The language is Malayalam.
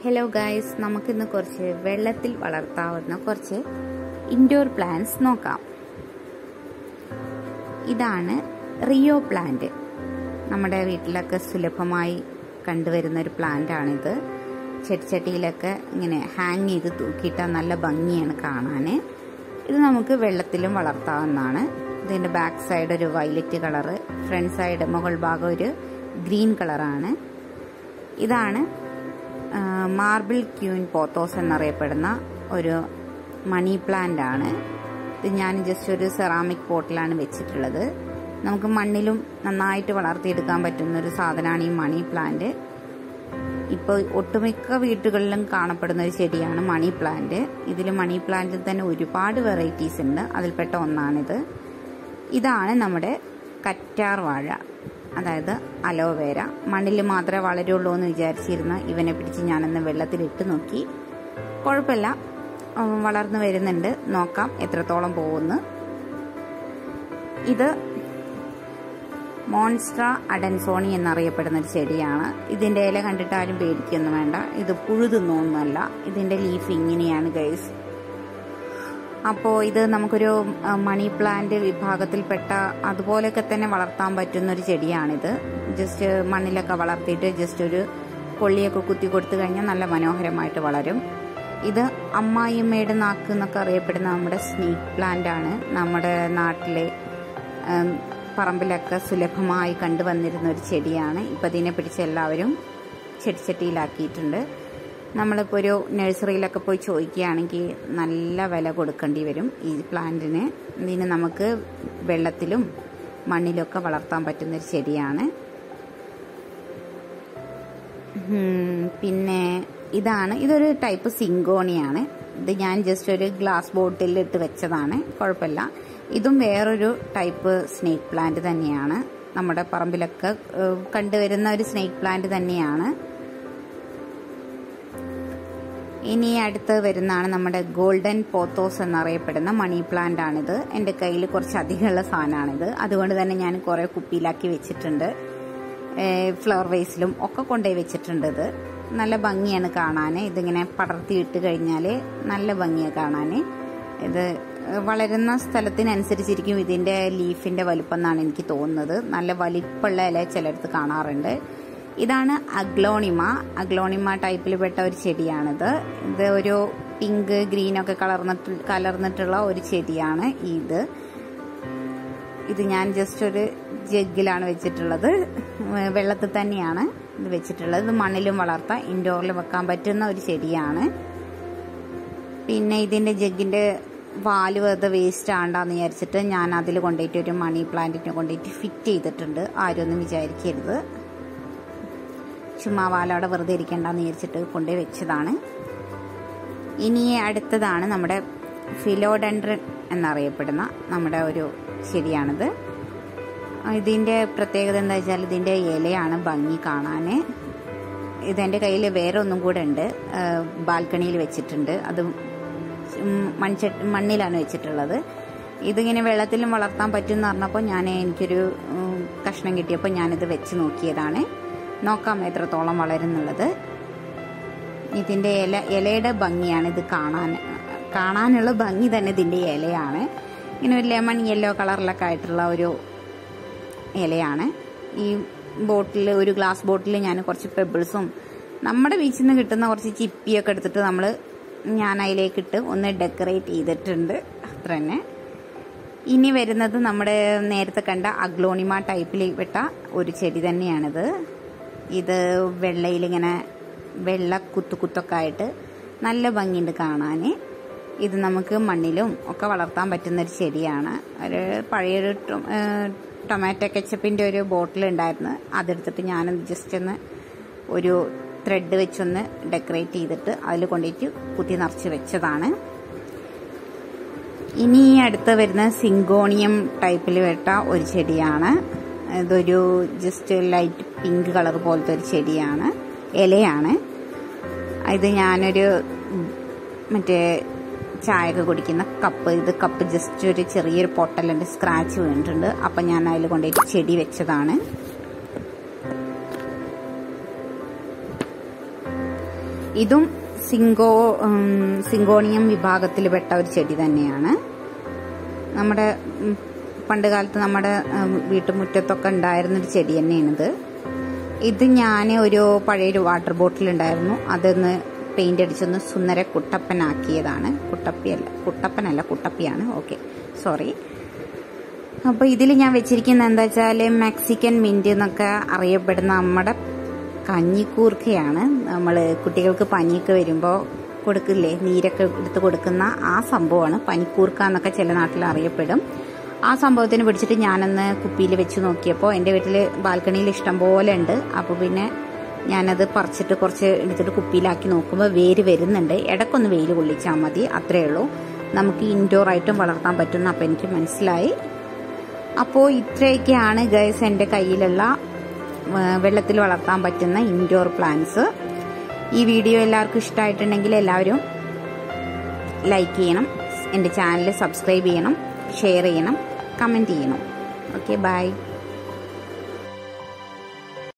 ഹലോ ഗായ്സ് നമുക്കിന്ന് കുറച്ച് വെള്ളത്തിൽ വളർത്താവുന്ന കുറച്ച് ഇൻഡോർ പ്ലാന്റ്സ് നോക്കാം ഇതാണ് റിയോ പ്ലാന്റ് നമ്മുടെ വീട്ടിലൊക്കെ സുലഭമായി കണ്ടുവരുന്ന ഒരു പ്ലാന്റ് ആണിത് ചെടിച്ചട്ടിയിലൊക്കെ ഇങ്ങനെ ഹാങ് ചെയ്ത് തൂക്കിയിട്ടാൽ നല്ല ഭംഗിയാണ് കാണാൻ ഇത് നമുക്ക് വെള്ളത്തിലും വളർത്താവുന്നതാണ് ഇതിൻ്റെ ബാക്ക് സൈഡ് ഒരു വയലറ്റ് കളറ് ഫ്രണ്ട് സൈഡ് മുകൾ ഭാഗം ഒരു ഗ്രീൻ കളറാണ് ഇതാണ് മാർബിൾ ക്യൂൻ പോത്തോസ് എന്നറിയപ്പെടുന്ന ഒരു മണി പ്ലാന്റ് ആണ് ഇത് ഞാൻ ജസ്റ്റ് ഒരു സെറാമിക് പോട്ടിലാണ് വെച്ചിട്ടുള്ളത് നമുക്ക് മണ്ണിലും നന്നായിട്ട് വളർത്തിയെടുക്കാൻ പറ്റുന്ന ഒരു സാധനമാണ് ഈ മണി പ്ലാന്റ് ഇപ്പോൾ ഒട്ടുമിക്ക വീട്ടുകളിലും കാണപ്പെടുന്ന ഒരു ചെടിയാണ് മണി പ്ലാന്റ് ഇതിൽ മണി പ്ലാന്റിൽ തന്നെ ഒരുപാട് വെറൈറ്റീസ് ഉണ്ട് അതിൽപ്പെട്ട ഒന്നാണിത് ഇതാണ് നമ്മുടെ കറ്റാർ വാഴ അതായത് അലോവേര മണ്ണിൽ മാത്രമേ വളരുള്ളൂ എന്ന് വിചാരിച്ചിരുന്ന ഇവനെ പിടിച്ച് ഞാനൊന്ന് വെള്ളത്തിലിട്ട് നോക്കി കുഴപ്പമില്ല വളർന്നു വരുന്നുണ്ട് നോക്കാം എത്രത്തോളം പോകുന്നു ഇത് മോൺസ്ട്ര അഡൻസോണി എന്നറിയപ്പെടുന്ന ഒരു ചെടിയാണ് ഇതിൻ്റെ ഇല കണ്ടിട്ട് ആരും പേടിക്കൊന്നും വേണ്ട ഇത് പുഴുതുന്നൊന്നുമല്ല ഇതിൻ്റെ ലീഫ് ഇങ്ങനെയാണ് ഗൈസ് അപ്പോൾ ഇത് നമുക്കൊരു മണി പ്ലാന്റ് വിഭാഗത്തിൽപ്പെട്ട അതുപോലെയൊക്കെ തന്നെ വളർത്താൻ പറ്റുന്ന ഒരു ചെടിയാണിത് ജസ്റ്റ് മണ്ണിലൊക്കെ വളർത്തിയിട്ട് ജസ്റ്റ് ഒരു കൊള്ളിയൊക്കെ കുത്തി കൊടുത്തു കഴിഞ്ഞാൽ നല്ല മനോഹരമായിട്ട് വളരും ഇത് അമ്മായിയമ്മയുടെ നാക്ക് എന്നൊക്കെ അറിയപ്പെടുന്ന നമ്മുടെ സ്നേക്ക് പ്ലാന്റ് ആണ് നമ്മുടെ നാട്ടിലെ പറമ്പിലൊക്കെ സുലഭമായി കണ്ടുവന്നിരുന്ന ഒരു ചെടിയാണ് ഇപ്പം ഇതിനെ പിടിച്ച് എല്ലാവരും ചെടിച്ചട്ടിയിലാക്കിയിട്ടുണ്ട് നമ്മളിപ്പോൾ ഒരു നഴ്സറിയിലൊക്കെ പോയി ചോദിക്കുകയാണെങ്കിൽ നല്ല വില കൊടുക്കേണ്ടി വരും ഈ പ്ലാന്റിന് ഇതിന് നമുക്ക് വെള്ളത്തിലും മണ്ണിലൊക്കെ വളർത്താൻ പറ്റുന്നൊരു ചെടിയാണ് പിന്നെ ഇതാണ് ഇതൊരു ടൈപ്പ് സിങ്കോണിയാണ് ഇത് ഞാൻ ജസ്റ്റ് ഒരു ഗ്ലാസ് ബോട്ടിൽ ഇട്ട് വെച്ചതാണ് കുഴപ്പമില്ല ഇതും വേറൊരു ടൈപ്പ് സ്നേക്ക് പ്ലാന്റ് തന്നെയാണ് നമ്മുടെ പറമ്പിലൊക്കെ കണ്ടുവരുന്ന ഒരു സ്നേക്ക് പ്ലാന്റ് തന്നെയാണ് ഇനി അടുത്ത് വരുന്നതാണ് നമ്മുടെ ഗോൾഡൻ പോത്തോസ് എന്നറിയപ്പെടുന്ന മണി പ്ലാന്റ് ആണിത് എൻ്റെ കയ്യിൽ കുറച്ച് അധികമുള്ള സാധനമാണിത് അതുകൊണ്ട് തന്നെ ഞാൻ കുറേ കുപ്പിയിലാക്കി വെച്ചിട്ടുണ്ട് ഫ്ലവർ വേസിലും ഒക്കെ കൊണ്ടുപോയി വെച്ചിട്ടുണ്ട് ഇത് നല്ല ഭംഗിയാണ് കാണാൻ ഇതിങ്ങനെ പടർത്തി ഇട്ട് കഴിഞ്ഞാൽ നല്ല ഭംഗിയാണ് കാണാൻ ഇത് വളരുന്ന സ്ഥലത്തിനനുസരിച്ചിരിക്കും ഇതിൻ്റെ ലീഫിൻ്റെ വലുപ്പം എന്നാണ് എനിക്ക് തോന്നുന്നത് നല്ല വലിപ്പമുള്ള ഇല ചിലടത്ത് കാണാറുണ്ട് ഇതാണ് അഗ്ലോണിമ അഗ്ലോണിമ ടൈപ്പിൽപ്പെട്ട ഒരു ചെടിയാണിത് ഇത് ഒരു പിങ്ക് ഗ്രീൻ ഒക്കെ കളർന്നിട്ട് കലർന്നിട്ടുള്ള ഒരു ചെടിയാണ് ഇത് ഇത് ഞാൻ ജസ്റ്റ് ഒരു ജഗ്ഗിലാണ് വെച്ചിട്ടുള്ളത് വെള്ളത്തിൽ തന്നെയാണ് ഇത് വെച്ചിട്ടുള്ളത് ഇത് മണ്ണിലും വളർത്താം ഇൻഡോറിൽ വെക്കാൻ പറ്റുന്ന ഒരു ചെടിയാണ് പിന്നെ ഇതിൻ്റെ ജഗ്ഗിൻ്റെ വാല് വെറുതെ വേസ്റ്റ് ആണ്ടാന്ന് വിചാരിച്ചിട്ട് ഞാൻ അതിൽ കൊണ്ടുപോയിട്ട് ഒരു മണി പ്ലാന്റിനെ കൊണ്ടുപോയിട്ട് ഫിറ്റ് ചെയ്തിട്ടുണ്ട് ആരും ഒന്നും വിചാരിക്കരുത് ചുമ്മാ വാലോടെ വെറുതെ ഇരിക്കേണ്ടെന്ന് വിചാരിച്ചിട്ട് കൊണ്ടുപോയി വെച്ചതാണ് ഇനി അടുത്തതാണ് നമ്മുടെ ഫിലോഡൻഡ്രൻ എന്നറിയപ്പെടുന്ന നമ്മുടെ ഒരു ചെടിയാണിത് ഇതിൻ്റെ പ്രത്യേകത എന്താ വെച്ചാൽ ഇതിൻ്റെ ഇലയാണ് ഭംഗി കാണാൻ ഇതെൻ്റെ കയ്യിൽ വേറെ ഒന്നും കൂടെ ഉണ്ട് ബാൽക്കണിയിൽ വെച്ചിട്ടുണ്ട് അത് മൺച മണ്ണിലാണ് വെച്ചിട്ടുള്ളത് ഇതിങ്ങനെ വെള്ളത്തിലും വളർത്താൻ പറ്റും എന്ന് പറഞ്ഞപ്പോൾ ഞാൻ എനിക്കൊരു കഷ്ണം കിട്ടിയപ്പോൾ ഞാനിത് വെച്ച് നോക്കിയതാണ് നോക്കാം എത്രത്തോളം വളരുന്നുള്ളത് ഇതിൻ്റെ ഇല ഇലയുടെ ഭംഗിയാണ് ഇത് കാണാൻ കാണാനുള്ള ഭംഗി തന്നെ ഇതിൻ്റെ ഇലയാണ് ഇങ്ങനെ ഒരു ലെമൺ യെല്ലോ കളറിലൊക്കെ ആയിട്ടുള്ള ഒരു ഇലയാണ് ഈ ബോട്ടിൽ ഒരു ഗ്ലാസ് ബോട്ടിൽ ഞാൻ കുറച്ച് പെബിൾസും നമ്മുടെ ബീച്ചിൽ നിന്ന് കിട്ടുന്ന കുറച്ച് ചിപ്പിയൊക്കെ എടുത്തിട്ട് നമ്മൾ ഞാൻ അതിലേക്കിട്ട് ഒന്ന് ഡെക്കറേറ്റ് ചെയ്തിട്ടുണ്ട് അത്ര തന്നെ ഇനി വരുന്നത് നമ്മുടെ നേരത്തെ കണ്ട അഗ്ലോണിമ ടൈപ്പിൽ പെട്ട ഒരു ചെടി തന്നെയാണിത് ഇത് വെള്ളയിലിങ്ങനെ വെള്ള കുത്തു കുത്തൊക്കെ ആയിട്ട് നല്ല ഭംഗിയുണ്ട് കാണാൻ ഇത് നമുക്ക് മണ്ണിലും ഒക്കെ വളർത്താൻ പറ്റുന്ന ഒരു ചെടിയാണ് ഒരു പഴയൊരു ടൊമാറ്റോ കെച്ചപ്പിൻ്റെ ഒരു ബോട്ടിൽ ഉണ്ടായിരുന്നു അതെടുത്തിട്ട് ഞാനത് ജസ്റ്റ് ഒന്ന് ഒരു ത്രെഡ് വെച്ചൊന്ന് ഡെക്കറേറ്റ് ചെയ്തിട്ട് അതിൽ കൊണ്ടുപോയിട്ട് കുത്തി നിറച്ച് വെച്ചതാണ് ഇനി അടുത്ത് വരുന്ന സിങ്കോണിയം ടൈപ്പിൽ പെട്ട ഒരു ചെടിയാണ് ഇതൊരു ജസ്റ്റ് ലൈറ്റ് പിങ്ക് കളർ പോലത്തെ ഒരു ചെടിയാണ് ഇലയാണ് ഇത് ഞാനൊരു മറ്റേ ചായയൊക്കെ കുടിക്കുന്ന കപ്പ് ഇത് കപ്പ് ജസ്റ്റ് ഒരു ചെറിയൊരു പൊട്ടലുണ്ട് സ്ക്രാച്ച് വീണിട്ടുണ്ട് അപ്പം ഞാൻ അതിൽ കൊണ്ടുപോയിട്ട് ചെടി വെച്ചതാണ് ഇതും സിങ്കോ സിങ്കോണിയം വിഭാഗത്തിൽപ്പെട്ട ഒരു ചെടി തന്നെയാണ് നമ്മുടെ പണ്ട് കാലത്ത് നമ്മുടെ വീട്ടുമുറ്റത്തൊക്കെ ഉണ്ടായിരുന്നൊരു ചെടി തന്നെയാണിത് ഇത് ഞാൻ ഒരു പഴയൊരു വാട്ടർ ബോട്ടിൽ ഉണ്ടായിരുന്നു അതൊന്ന് പെയിന്റ് അടിച്ചൊന്ന് സുന്ദര കുട്ടപ്പനാക്കിയതാണ് കുട്ടപ്പിയല്ല കുട്ടപ്പനല്ല കുട്ടപ്പിയാണ് ഓക്കെ സോറി അപ്പോൾ ഇതിൽ ഞാൻ വെച്ചിരിക്കുന്നത് എന്താ വെച്ചാൽ മെക്സിക്കൻ മിന്റ് എന്നൊക്കെ അറിയപ്പെടുന്ന നമ്മുടെ കഞ്ഞിക്കൂർക്കയാണ് നമ്മൾ കുട്ടികൾക്ക് പനിയൊക്കെ വരുമ്പോൾ കൊടുക്കില്ലേ നീരൊക്കെ എടുത്ത് കൊടുക്കുന്ന ആ സംഭവമാണ് പനിക്കൂർക്ക എന്നൊക്കെ ചില നാട്ടിൽ അറിയപ്പെടും ആ സംഭവത്തിന് പിടിച്ചിട്ട് ഞാനൊന്ന് കുപ്പിയിൽ വെച്ച് നോക്കിയപ്പോൾ എൻ്റെ വീട്ടിൽ ബാൽക്കണിയിൽ ഇഷ്ടം പോലെ ഉണ്ട് അപ്പോൾ പിന്നെ ഞാനത് പറിച്ചിട്ട് കുറച്ച് എടുത്തിട്ട് കുപ്പിയിലാക്കി നോക്കുമ്പോൾ വേര് വരുന്നുണ്ട് ഇടയ്ക്കൊന്ന് വെയിൽ കൊള്ളിച്ചാൽ മതി അത്രയേ ഉള്ളൂ നമുക്ക് ഇൻഡോർ ആയിട്ടും വളർത്താൻ പറ്റുന്ന അപ്പോൾ എനിക്ക് മനസ്സിലായി അപ്പോൾ ഇത്രയൊക്കെയാണ് ഗൈസ് എൻ്റെ കയ്യിലുള്ള വെള്ളത്തിൽ വളർത്താൻ പറ്റുന്ന ഇൻഡോർ പ്ലാന്റ്സ് ഈ വീഡിയോ എല്ലാവർക്കും ഇഷ്ടമായിട്ടുണ്ടെങ്കിൽ എല്ലാവരും ലൈക്ക് ചെയ്യണം എൻ്റെ ചാനൽ സബ്സ്ക്രൈബ് ചെയ്യണം ഷെയർ ചെയ്യണം കമൻറ്റ് ചെയ്യണം ഓക്കെ ബൈ